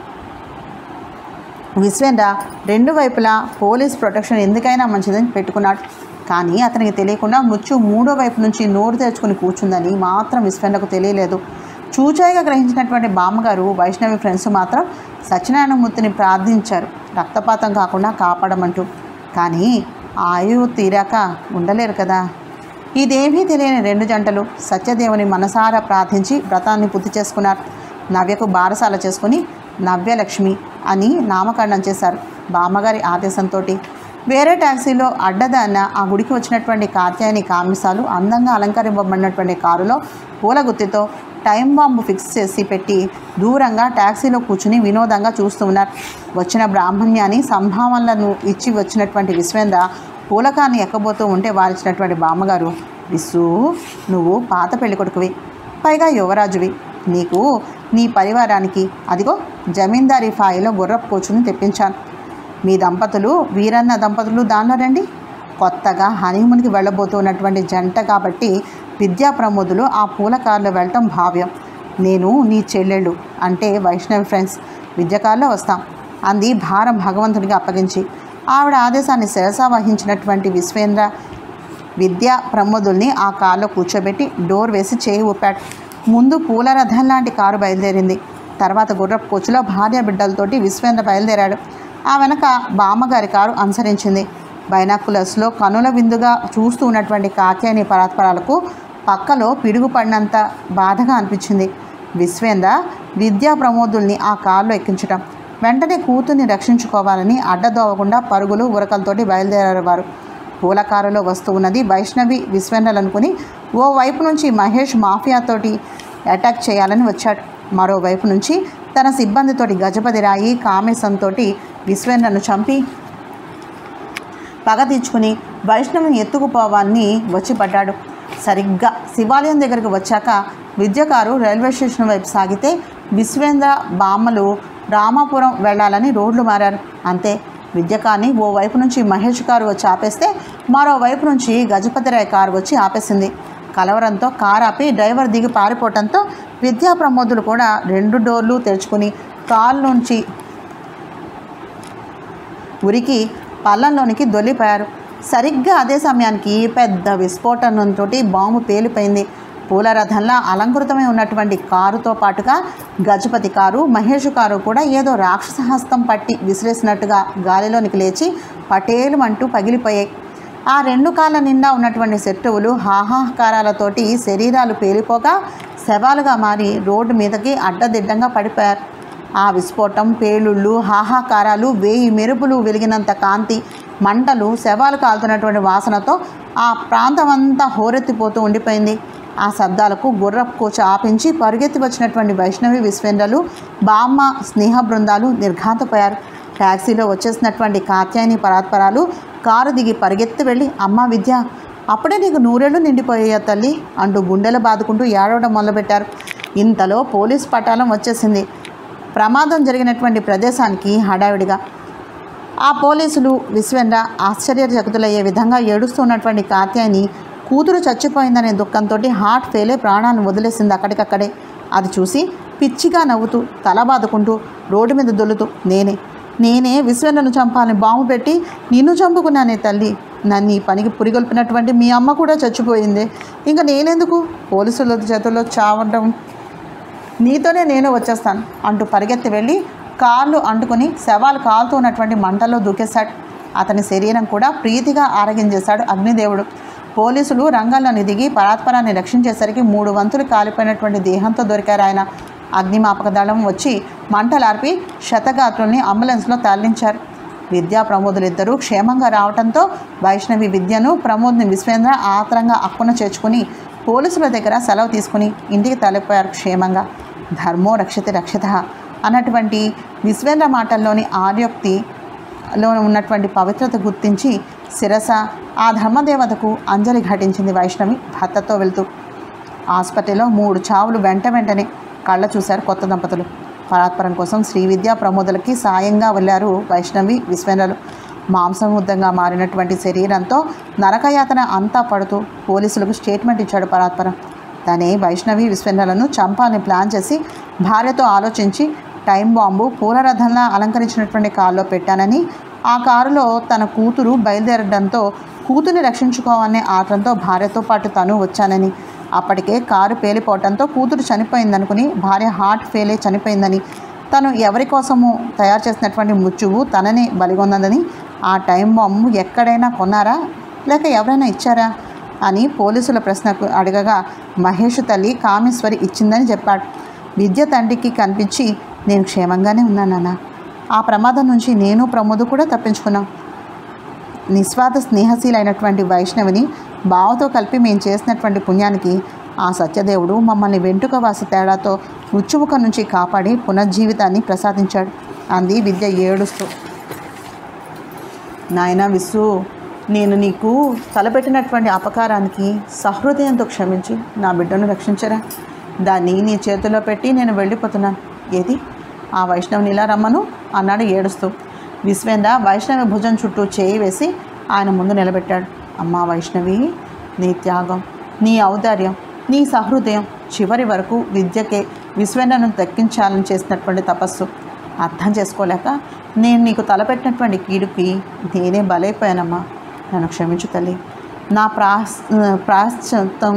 విశ్వేంద్ర రెండు వైపులా పోలీస్ ప్రొటెక్షన్ ఎందుకైనా మంచిదని పెట్టుకున్నాడు కానీ అతనికి తెలియకుండా మృత్యు మూడో వైపు నుంచి నోరు తెరుచుకుని కూర్చుందని మాత్రం విశ్వేంద్రకు తెలియలేదు చూచాయిగా గ్రహించినటువంటి బామ్మగారు వైష్ణవి ఫ్రెండ్స్ మాత్రం సత్యనారాయణమూర్తిని ప్రార్థించారు రక్తపాతం కాకుండా కాపాడమంటూ కానీ ఆయువు తీరాక ఉండలేరు కదా ఇదేమీ తెలియని రెండు జంటలు సత్యదేవుని మనసారా ప్రార్థించి వ్రతాన్ని పూర్తి చేసుకున్నారు నవ్యకు బారసాల చేసుకుని నవ్యలక్ష్మి అని నామకరణం చేశారు బామ్మగారి ఆదేశంతో వేరే ట్యాక్సీలో అడ్డదాన్న ఆ గుడికి వచ్చినటువంటి కాత్యాయని కామిసాలు అందంగా అలంకరింపబడినటువంటి కారులో పూల గుత్తితో టైం బాంబు ఫిక్స్ చేసి పెట్టి దూరంగా ట్యాక్సీలో కూర్చుని వినోదంగా చూస్తూ ఉన్నారు వచ్చిన బ్రాహ్మణ్యాన్ని సంభావనలను ఇచ్చి వచ్చినటువంటి విశ్వేంద్ర పూలకాన్ని ఎక్కబోతూ ఉంటే వారిచ్చినటువంటి బామ్మగారు విసు నువ్వు పాత పెళ్లి కొడుకువి పైగా యువరాజువి నీకు నీ పరివారానికి అదిగో జమీందారీ ఫాయిలో గుర్రపు కోచుని తెప్పించాను మీ దంపతులు వీరన్న దంపతులు దానిలో రండి కొత్తగా హనీమూన్కి వెళ్ళబోతున్నటువంటి జంట కాబట్టి విద్యా ప్రమోదులు ఆ పూల కారులో వెళ్ళటం భావ్యం నేను నీ చెల్లెళ్ళు అంటే వైష్ణవి ఫ్రెండ్స్ విద్యకారులో వస్తాం అంది భారం భగవంతునికి అప్పగించి ఆవిడ ఆదేశాన్ని శిరసా వహించినటువంటి విశ్వేంద్ర విద్యా ప్రమోదుల్ని ఆ కారులో కూర్చోబెట్టి డోర్ వేసి చేయి ఊపాడు ముందు పూల రథం లాంటి కారు బయలుదేరింది తర్వాత గుర్రపు కోచ్లో భార్య బిడ్డలతోటి విశ్వేంద్ర బయలుదేరాడు ఆ వెనక బామ్మగారి కారు అనుసరించింది బైనాకులర్స్లో కనుల విందుగా చూస్తూ ఉన్నటువంటి కాత్యాయని పరాత్పరాలకు పక్కలో పిడుగు పడినంత బాధగా అనిపించింది విశ్వేంద్ర విద్యా ప్రమోదుల్ని ఆ కారులో ఎక్కించటం వెంటనే కూతుర్ని రక్షించుకోవాలని అడ్డదోవకుండా పరుగులు ఉరకలతోటి బయలుదేరారు వారు పూల కారులో వస్తూ ఉన్నది వైష్ణవి విశ్వేంద్రలు అనుకుని ఓ వైపు నుంచి మహేష్ మాఫియాతోటి అటాక్ చేయాలని వచ్చాడు మరోవైపు నుంచి తన సిబ్బందితోటి గజపతి రాయి కామేశంతోటి విశ్వేంద్రను చంపి పగ తీర్చుకుని వైష్ణవిని ఎత్తుకుపోవాలని వచ్చి పడ్డాడు సరిగ్గా శివాలయం దగ్గరికి వచ్చాక విద్యకారు రైల్వే స్టేషన్ వైపు సాగితే విశ్వేంద్ర బామ్మలు రామాపురం వెళ్ళాలని రోడ్లు మారారు అంతే విద్యకాన్ని ఓ వైపు నుంచి మహేష్ కారు వచ్చి ఆపేస్తే మరోవైపు నుంచి గజపతిరాయ్ కారు వచ్చి ఆపేసింది కలవరంతో కారు ఆపి డ్రైవర్ దిగి పారిపోవటంతో విద్యా ప్రమోదులు కూడా రెండు డోర్లు తెరుచుకుని కారు నుంచి ఉరికి పల్లంలోనికి దొల్లిపోయారు సరిగ్గా అదే సమయానికి పెద్ద విస్ఫోటనంతో బాంబు పేలిపోయింది పూల రథంలా అలంకృతమై ఉన్నటువంటి కారుతో పాటుగా గజపతి కారు మహేష్ కారు కూడా ఏదో రాక్షస హస్తం పట్టి విసిరేసినట్టుగా గాలిలోనికి లేచి పటేలు అంటూ పగిలిపోయాయి ఆ రెండు కాళ్ళ నిండా ఉన్నటువంటి శత్రువులు హాహాకారాలతోటి శరీరాలు పేలిపోగా శవాలుగా మారి రోడ్డు మీదకి అడ్డదిడ్డంగా పడిపోయారు ఆ విస్ఫోటం పేలుళ్ళు హాహాకారాలు వేయి మెరుపులు వెలిగినంత కాంతి మంటలు శవాలు కాలుతున్నటువంటి వాసనతో ఆ ప్రాంతం అంతా హోరెత్తిపోతూ ఉండిపోయింది ఆ శబ్దాలకు గుర్రపు కోచ ఆపించి పరుగెత్తి వచ్చినటువంటి వైష్ణవి విశ్వేంద్రలు బామ్మ స్నేహ బృందాలు నిర్ఘాతపోయారు ట్యాక్సీలో వచ్చేసినటువంటి కాత్యాయని పరాత్పరాలు కారు దిగి పరిగెత్తి వెళ్ళి అమ్మ విద్య అప్పుడే నీకు నూరేళ్ళు నిండిపోయాయా తల్లి అంటూ గుండెలు బాదుకుంటూ ఏడవడం మొదలుపెట్టారు ఇంతలో పోలీస్ పటాలం వచ్చేసింది ప్రమాదం జరిగినటువంటి ప్రదేశానికి హడావిడిగా ఆ పోలీసులు విశ్వేంద్ర ఆశ్చర్యచకితులయ్యే విధంగా ఏడుస్తున్నటువంటి కాత్యాయని కూతురు చచ్చిపోయిందనే దుఃఖంతో హార్ట్ ఫెయిలే ప్రాణాలను వదిలేసింది అక్కడికక్కడే అది చూసి పిచ్చిగా నవ్వుతూ తల బాదుకుంటూ రోడ్డు మీద దొల్లుతూ నేనే నేనే విశ్వేంద్రను చంపాలని బాంబు పెట్టి నిన్ను చంపుకున్నానే తల్లి నన్ను ఈ పనికి పురిగొల్పినటువంటి మీ అమ్మ కూడా చచ్చిపోయింది ఇంకా నేనెందుకు పోలీసుల చేతుల్లో చావడం నీతోనే నేను వచ్చేస్తాను అంటూ పరిగెత్తి వెళ్ళి కార్లు అంటుకుని శవాలు కాలుతూ ఉన్నటువంటి మంటల్లో దూకేశాడు అతని శరీరం కూడా ప్రీతిగా ఆరగించేశాడు అగ్నిదేవుడు పోలీసులు రంగంలోని దిగి పరాత్పరాన్ని రక్షించేసరికి మూడు వంతులు కాలిపోయినటువంటి దేహంతో దొరికారు ఆయన అగ్నిమాపక దళం వచ్చి మంటలార్పి శతగాత్రుల్ని అంబులెన్స్లో తరలించారు విద్యా ప్రమోదులు ఇద్దరూ క్షేమంగా రావడంతో వైష్ణవి విద్యను ప్రమోద్ని విశ్వేంద్ర ఆత్రంగా అక్కున చేర్చుకుని పోలీసుల దగ్గర సెలవు తీసుకుని ఇంటికి తలపోయారు క్షేమంగా ధర్మో రక్షిత రక్షిత అన్నటువంటి విశ్వేంద్ర మాటల్లోని ఆర్యోక్తిలో ఉన్నటువంటి పవిత్రత గుర్తించి శిరస ఆ ధర్మదేవతకు అంజలి ఘటించింది వైష్ణవి భర్తతో వెళ్తూ ఆసుపత్రిలో మూడు చావులు వెంట వెంటనే కళ్ళ చూశారు కొత్త దంపతులు పరాత్పరం కోసం శ్రీ విద్యా ప్రమోదులకి సాయంగా వెళ్ళారు వైష్ణవి విశ్వేంద్రలు మాంసముద్దంగా మారినటువంటి శరీరంతో నరకయాతన అంతా పడుతూ పోలీసులకు స్టేట్మెంట్ ఇచ్చాడు పరాత్పరం తనే వైష్ణవి విశ్వేంద్రలను చంపాలని ప్లాన్ చేసి భార్యతో ఆలోచించి టైం బాంబు పూలరథంలా అలంకరించినటువంటి కారులో పెట్టానని ఆ కారులో తన కూతురు బయలుదేరడంతో కూతుర్ని రక్షించుకోవాలనే ఆత్రంతో భార్యతో పాటు తను వచ్చానని అప్పటికే కారు పేలిపోవడంతో కూతురు చనిపోయిందనుకుని భార్య హార్ట్ ఫెయిల్ అయి చనిపోయిందని తను ఎవరి కోసము తయారు చేసినటువంటి ముచ్చువు తననే బలిగొన్నదని ఆ టైం బాంబు ఎక్కడైనా కొన్నారా లేక ఎవరైనా ఇచ్చారా అని పోలీసుల ప్రశ్నకు అడగగా మహేష్ తల్లి కామేశ్వరి ఇచ్చిందని చెప్పాడు విద్య తండ్రికి కనిపించి నేను క్షేమంగానే ఉన్నానన్న ఆ ప్రమాదం నుంచి నేను ప్రమోద్ కూడా తప్పించుకున్నాం నిస్వార్థ స్నేహశీలైనటువంటి వైష్ణవిని బావతో కలిపి మేము చేసినటువంటి పుణ్యానికి ఆ సత్యదేవుడు మమ్మల్ని వెంటుక వాసి తేడాతో మృత్యుముఖం నుంచి కాపాడి పునర్జీవితాన్ని ప్రసాదించాడు అంది విద్య ఏడుస్తూ నాయనా విసు నేను నీకు తలపెట్టినటువంటి అపకారానికి సహృదయంతో క్షమించి నా బిడ్డను రక్షించరా దాన్ని నీ చేతిలో పెట్టి నేను వెళ్ళిపోతున్నాను ఏది ఆ వైష్ణవుని ఇలా రమ్మను అన్నాడు ఏడుస్తూ విశ్వేంద్ర వైష్ణవి భుజం చుట్టూ చేయి వేసి ఆయన ముందు నిలబెట్టాడు అమ్మా వైష్ణవి నీ త్యాగం నీ ఔదార్యం నీ సహృదయం చివరి వరకు విద్యకే విశ్వేంద్రను దక్కించాలని చేసినటువంటి తపస్సు అర్థం చేసుకోలేక నేను నీకు తలపెట్టినటువంటి కీడుకి నేనే బలైపోయానమ్మా నన్ను క్షమించు తల్లి నా ప్రాస్ ప్రాశ్చిత్తం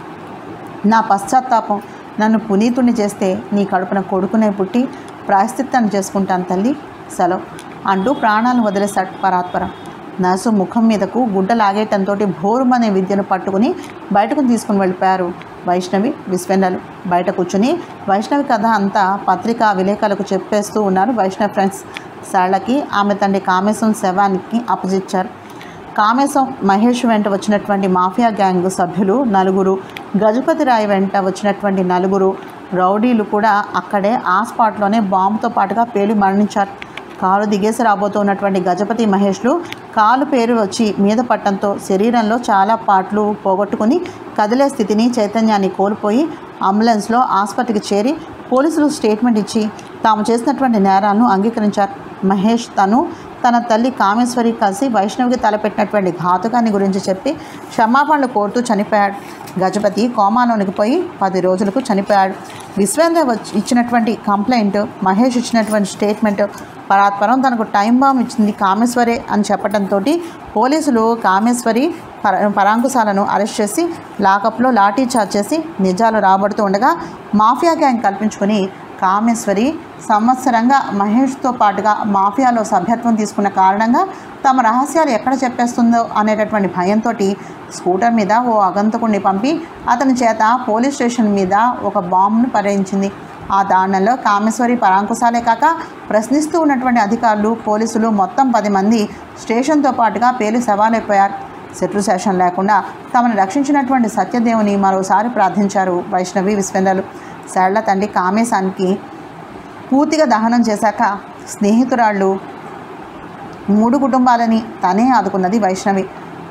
నా పశ్చాత్తాపం నన్ను పునీతుణ్ణి చేస్తే నీ కడుపున కొడుకునే పుట్టి ప్రాయశ్చిత్తాన్ని చేసుకుంటాను తల్లి సెలవు అంటూ ప్రాణాలు వదిలేశాడు పరాత్పర నర్సు ముఖం మీదకు గుడ్డ లాగేయటంతో భోరుమనే విద్యను పట్టుకుని బయటకు తీసుకుని వెళ్ళిపోయారు వైష్ణవి విశ్వేంద్రలు బయట కూర్చుని వైష్ణవి కథ అంతా పత్రికా విలేకరులకు చెప్పేస్తూ ఉన్నారు వైష్ణవ్ ఫ్రెండ్స్ సరళకి ఆమె తండ్రి కామేశం శవానికి అప్పజిచ్చారు కామేశం మహేష్ వెంట వచ్చినటువంటి మాఫియా గ్యాంగ్ సభ్యులు నలుగురు గజపతి రాయ్ వెంట వచ్చినటువంటి నలుగురు రౌడీలు కూడా అక్కడే ఆ స్పాట్లోనే బాంబుతో పాటుగా పేలి మరణించారు కారు దిగేసి రాబోతున్నటువంటి గజపతి మహేష్లు కాలు పేరు వచ్చి మీద పట్టడంతో శరీరంలో చాలా పార్ట్లు పోగొట్టుకుని కదిలే స్థితిని చైతన్యాన్ని కోల్పోయి అంబులెన్స్లో ఆసుపత్రికి చేరి పోలీసులు స్టేట్మెంట్ ఇచ్చి తాము చేసినటువంటి నేరాలను అంగీకరించారు మహేష్ తను తన తల్లి కామేశ్వరి కలిసి వైష్ణవికి తలపెట్టినటువంటి ఘాతుకాన్ని గురించి చెప్పి క్షమాపణలు కోరుతూ చనిపోయాడు గజపతి కోమాలోనికి పోయి పది రోజులకు చనిపోయాడు విశ్వేంద్ర వచ్చి ఇచ్చినటువంటి కంప్లైంట్ మహేష్ ఇచ్చినటువంటి స్టేట్మెంట్ పరాత్పరం తనకు టైం బాంబ్ ఇచ్చింది కామేశ్వరే అని చెప్పడంతో పోలీసులు కామేశ్వరి పర పరాంకుశాలను అరెస్ట్ చేసి లాకప్లో లాఠీ చార్జ్ చేసి నిజాలు రాబడుతూ ఉండగా మాఫియా గ్యాంగ్ కల్పించుకొని కామేశ్వరి సంవత్సరంగా మహేష్తో పాటుగా మాఫియాలో సభ్యత్వం తీసుకున్న కారణంగా తమ రహస్యాలు ఎక్కడ చెప్పేస్తుందో అనేటటువంటి భయంతో స్కూటర్ మీద ఓ అగంతకుడిని పంపి అతని చేత పోలీస్ స్టేషన్ మీద ఒక బాంబును పరేయించింది ఆ దారుణంలో కామేశ్వరి పరాంకుశాలే కాక ప్రశ్నిస్తూ ఉన్నటువంటి అధికారులు పోలీసులు మొత్తం పది మంది స్టేషన్తో పాటుగా పేలి సవాలైపోయారు శత్రు శేషం లేకుండా తమను రక్షించినటువంటి సత్యదేవుని మరోసారి ప్రార్థించారు వైష్ణవి విశ్వేంద్రలు సరళ తండ్రి కామేశానికి పూర్తిగా దహనం చేశాక స్నేహితురాళ్ళు మూడు కుటుంబాలని తనే ఆదుకున్నది వైష్ణవి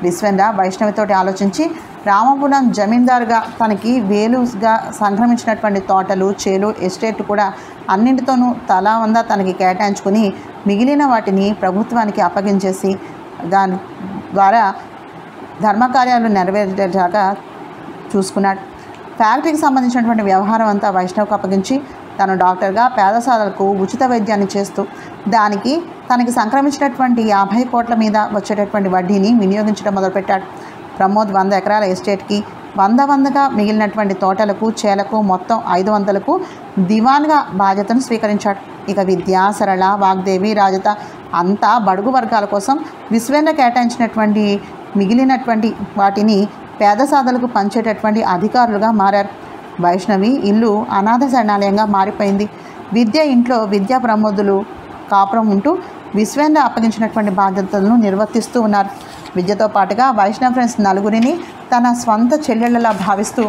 విశ్వేంద్ర వైష్ణవితోటి ఆలోచించి రామపురం జమీందారుగా తనకి వేలుగా సంక్రమించినటువంటి తోటలు చేలు ఎస్టేట్ కూడా అన్నింటితోనూ తలా వంద తనకి కేటాయించుకుని మిగిలిన వాటిని ప్రభుత్వానికి అప్పగించేసి దాని ద్వారా ధర్మకార్యాలు నెరవేరేలాగా చూసుకున్నాడు ఫ్యాక్టరీకి సంబంధించినటువంటి వ్యవహారం అంతా వైష్ణవ్కి అప్పగించి తను డాక్టర్గా పేదసాలకు ఉచిత వైద్యాన్ని చేస్తూ దానికి తనకి సంక్రమించినటువంటి యాభై కోట్ల మీద వచ్చేటటువంటి వడ్డీని వినియోగించడం మొదలుపెట్టాడు ప్రమోద్ వంద ఎకరాల ఎస్టేట్కి వంద వందగా మిగిలినటువంటి తోటలకు చేలకు మొత్తం ఐదు వందలకు దివాన్గా బాధ్యతను స్వీకరించాడు ఇక విద్య సరళ వాగ్దేవి రాజత అంతా బడుగు వర్గాల కోసం విశ్వేంద్ర కేటాయించినటువంటి మిగిలినటువంటి వాటిని పేద సాధలకు పంచేటటువంటి అధికారులుగా మారారు వైష్ణవి ఇల్లు అనాథ శరణాలయంగా మారిపోయింది విద్య ఇంట్లో విద్యా ప్రమోదులు కాపురం ఉంటూ విశ్వేంద్ర అప్పగించినటువంటి బాధ్యతలను నిర్వర్తిస్తూ ఉన్నారు విద్యతో పాటుగా వైష్ణవ్ ఫ్రెండ్స్ నలుగురిని తన స్వంత చెల్లెళ్ళలా భావిస్తూ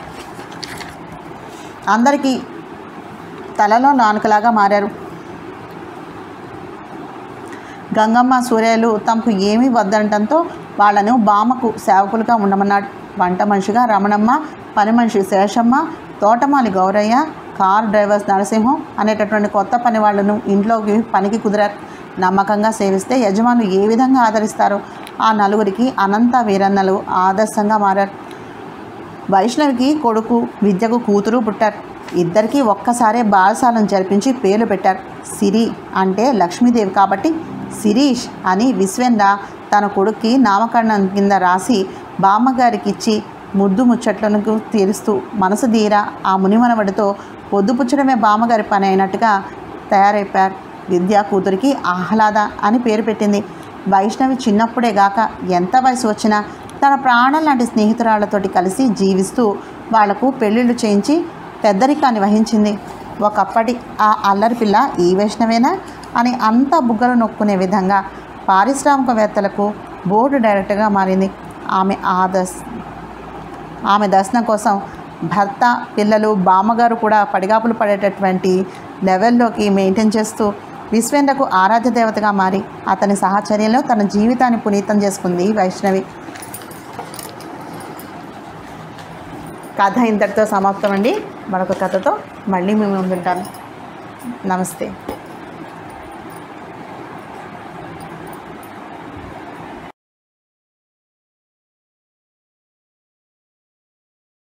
అందరికీ తలలో నానుకలాగా మారారు గంగమ్మ సూర్యలు తమకు ఏమీ వద్దనటంతో వాళ్ళను బామకు సేవకులుగా ఉండమన్నాడు వంట మనిషిగా రమణమ్మ పని మనిషి శేషమ్మ తోటమాలి గౌరయ్య కార్ డ్రైవర్స్ నరసింహం అనేటటువంటి కొత్త పని వాళ్ళను ఇంట్లోకి పనికి కుదిరారు నమ్మకంగా సేవిస్తే యజమానులు ఏ విధంగా ఆదరిస్తారో ఆ నలుగురికి అనంత వీరన్నలు ఆదర్శంగా మారారు వైష్ణవికి కొడుకు విద్యకు కూతురు పుట్టారు ఇద్దరికీ ఒక్కసారే బాలసాలను జరిపించి పేర్లు పెట్టారు సిరి అంటే లక్ష్మీదేవి కాబట్టి శిరీష్ అని విశ్వేంద్ర తన కొడుక్కి నామకరణం కింద రాసి బామ్మగారికి ఇచ్చి ముద్దు ముచ్చట్లను తీరుస్తూ మనసు తీరా ఆ మునిమనవడితో పొద్దుపుచ్చడమే బామ్మగారి పని అయినట్టుగా తయారైపోయారు విద్యా కూతురికి ఆహ్లాద అని పేరు పెట్టింది వైష్ణవి చిన్నప్పుడే గాక ఎంత వయసు వచ్చినా తన ప్రాణం లాంటి స్నేహితురాళ్లతోటి కలిసి జీవిస్తూ వాళ్లకు పెళ్ళిళ్ళు చేయించి పెద్దరికాన్ని వహించింది ఒకప్పటి ఆ అల్లరి పిల్ల ఈ వైష్ణవేనా అని అంతా బుగ్గలు నొక్కునే విధంగా పారిశ్రామికవేత్తలకు బోర్డు డైరెక్టర్గా మారింది ఆమె ఆదర్శ్ ఆమె దర్శనం కోసం భర్త పిల్లలు బామ్మగారు కూడా పడిగాపులు పడేటటువంటి లెవెల్లోకి మెయింటైన్ చేస్తూ విశ్వేంద్రకు ఆరాధ్య దేవతగా మారి అతని సహచర్యంలో తన జీవితాన్ని పునీతం చేసుకుంది వైష్ణవి కథ ఇంతటితో సమాప్తం అండి మరొక కథతో మళ్ళీ మేము ముందుంటాను నమస్తే